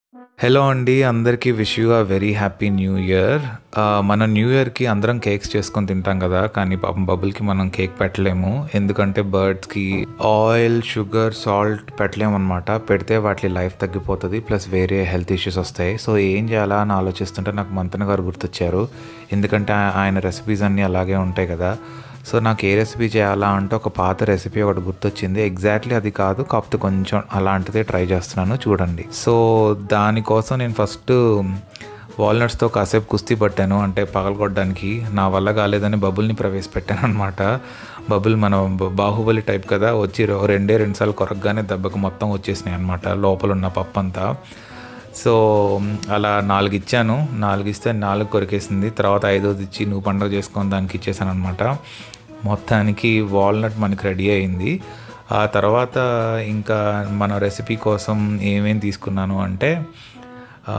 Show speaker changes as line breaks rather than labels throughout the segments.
hello అండి అందరికీ wish you a very happy new year మన న్యూ ఇయర్కి అందరం కేక్స్ చేసుకొని తింటాం కదా కానీ పాపం బబుల్కి మనం కేక్ పెట్టలేము ఎందుకంటే బర్డ్స్కి ఆయిల్ షుగర్ సాల్ట్ పెట్టలేము అనమాట పెడితే వాటి లైఫ్ తగ్గిపోతుంది ప్లస్ వేరే హెల్త్ ఇష్యూస్ వస్తాయి సో ఏం చేయాలా అని ఆలోచిస్తుంటే నాకు మంతన్ గారు గుర్తొచ్చారు ఎందుకంటే ఆ- ఆయన రెసిపీస్ అన్నీ అలాగే ఉంటాయి కదా సో నాకు ఏ రెసిపీ చేయాలా అంటే ఒక పాత రెసిపీ ఒకటి గుర్తొచ్చింది ఎగ్జాక్ట్లీ అది కాదు కాకపోతే కొంచెం అలాంటిదే ట్రై చేస్తున్నాను చూడండి సో దానికోసం నేను ఫస్ట్ వాల్నట్స్తో కాసేపు కుస్తీ పట్టాను అంటే పగలగొట్టడానికి నా వల్ల కాలేదని బబుల్ని ప్రవేశపెట్టాను అనమాట బబుల్ మన బ- బాహుబలి టైప్ కదా వచ్చి రో- రెండే రెండుసార్లు కొరకగానే దెబ్బకు మొత్తం వచ్చేసినాయి అనమాట లోపల ఉన్న పప్పు అంతా సో అలా నాలుగు ఇచ్చాను నాలుగు ఇస్తే నాలుగు కొరికేసింది తర్వాత ఐదోది ఇచ్చి నువ్వు పండుగ చేసుకొని దానికి ఇచ్చేసాను అనమాట మొత్తానికి వాల్నట్ మనకి రెడీ అయింది ఆ తర్వాత ఇంకా మన రెసిపీ కోసం ఏమేం తీసుకున్నాను అంటే ఆ,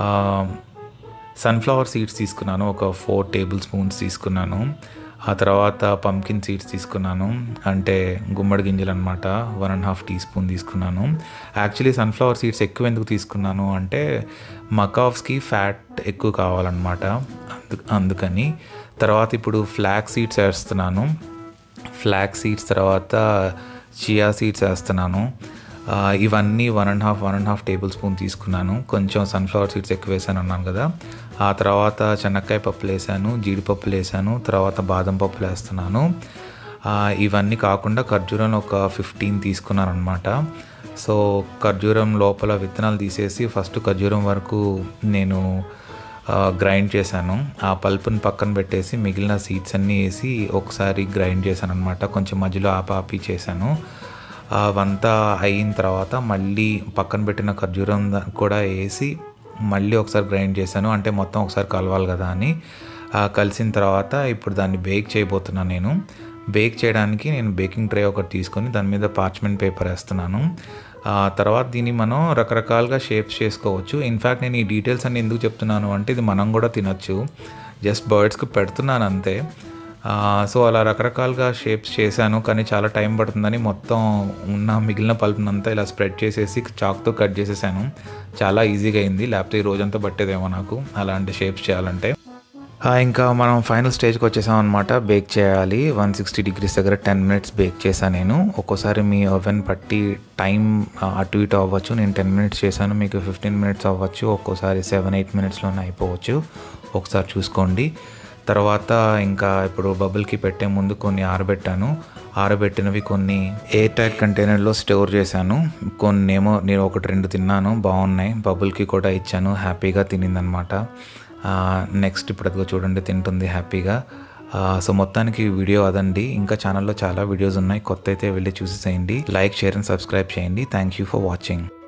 సన్ఫ్లవర్ సీడ్స్ తీసుకున్నాను ఒక ఫోర్ టేబుల్ స్పూన్స్ తీసుకున్నాను ఆ తర్వాత పంకిన్ సీడ్స్ తీసుకున్నాను అంటే గుమ్మడి గింజలు అనమాట one and half teaspoon తీసుకున్నాను యాక్చువల్లీ సన్ఫ్లవర్ సీడ్స్ ఎక్కువ ఎందుకు తీసుకున్నాను అంటే మకాఫ్స్కి ఫ్యాట్ ఎక్కువ కావాలన్నమాట అందు అందుకని తర్వాత ఇప్పుడు ఫ్లాక్ సీడ్స్ వేస్తున్నాను ఫ్లాక్ సీడ్స్ తర్వాత చియా సీడ్స్ వేస్తున్నాను ఆ, ఇవన్నీ one and half one and half tablespoon తీసుకున్నాను కొంచెం సన్ఫ్లవర్ సీడ్స్ ఎక్కువ వేసాను అన్నాను కదా ఆ తర్వాత చెనక్కాయ పప్పులు వేసాను జీడిపప్పులు వేసాను తర్వాత బాదం పప్పులు వేస్తున్నాను ఆ, ఇవన్నీ కాకుండా ఖర్జూరం ఒక ఫిఫ్టీన్ తీసుకున్నాను అనమాట సో ఖర్జూరం లోపల విత్తనాలు తీసేసి ఫస్ట్ ఖర్జూరం వరకు నేను ఆ, గ్రైండ్ చేశాను ఆ పల్పుని పక్కన పెట్టేసి మిగిలిన సీడ్స్ అన్నీ వేసి ఒకసారి గ్రైండ్ చేశాను అనమాట కొంచెం మధ్యలో ఆపి ఆపి చేశాను అవంతా అయిన తర్వాత మళ్ళీ పక్కన పెట్టిన ఖర్జూరం ద- కూడా వేసి మళ్ళీ ఒకసారి గ్రైండ్ చేశాను అంటే మొత్తం ఒకసారి కలవాలి కదా అని ఆ, కలిసిన తర్వాత ఇప్పుడు దాన్ని బేక్ చేయబోతున్నాను నేను బేక్ చేయడానికి నేను బేకింగ్ ట్రే ఒకటి తీసుకొని దాని మీద పార్చ్మెంట్ పేపర్ వేస్తున్నాను ఆ తర్వాత దీన్ని మనం రకరకాలుగా షేప్స్ చేసుకోవచ్చు ఇన్ఫ్యాక్ట్ నేను ఈ డీటెయిల్స్ అన్ని ఎందుకు చెప్తున్నాను అంటే ఇది మనం కూడా తినొచ్చు జస్ట్ బర్డ్స్కి పెడుతున్నాను అంతే ఆ, సో అలా రకరకాలుగా షేప్స్ చేశాను కానీ చాలా టైం పడుతుందని మొత్తం ఉన్న మిగిలిన పల్పునంతా ఇలా స్ప్రెడ్ చేసేసి చాక్తో కట్ చేసేసాను చాలా ఈజీగా అయింది లేకపోతే ఈ రోజంతా పట్టేదేమో నాకు అలాంటి షేప్స్ చేయాలంటే ఆ, ఇంకా మనం ఫైనల్ స్టేజ్కి వచ్చేసాం అనమాట బేక్ చేయాలి వన్ సిక్స్టీ డిగ్రీస్ దగ్గర టెన్ మినిట్స్ బేక్ చేశాను నేను ఒక్కోసారి మీ ఓవెన్ పట్టి టైం ఆ, అటు ఇటు అవ్వచ్చు నేను టెన్ మినిట్స్ చేశాను మీకు ఫిఫ్టీన్ మినిట్స్ అవ్వచ్చు ఒక్కోసారి సెవెన్ ఎయిట్ మినిట్స్లోనే అయిపోవచ్చు ఒకసారి చూసుకోండి తర్వాత ఇంకా ఇప్పుడు బబుల్కి పెట్టే ముందు కొన్ని ఆరబెట్టాను ఆరబెట్టినవి కొన్ని ఎయిర్ టైట్ కంటైనర్లో స్టోర్ చేశాను కొన్ని ఏమో నేను ఒకటి రెండు తిన్నాను బాగున్నాయి బబుల్కి కూడా ఇచ్చాను హ్యాపీగా తినిందనమాట నెక్స్ట్ ఇప్పుడు అదిగో చూడండి తింటుంది హ్యాపీగా ఆ, సో మొత్తానికి ఈ వీడియో అదండి ఇంకా ఛానల్లో చాలా వీడియోస్ ఉన్నాయి కొత్త అయితే వెళ్ళి చూసేసేయండి లైక్ షేర్ అండ్ సబ్స్క్రైబ్ చేయండి థ్యాంక్ యూ ఫర్ వాచింగ్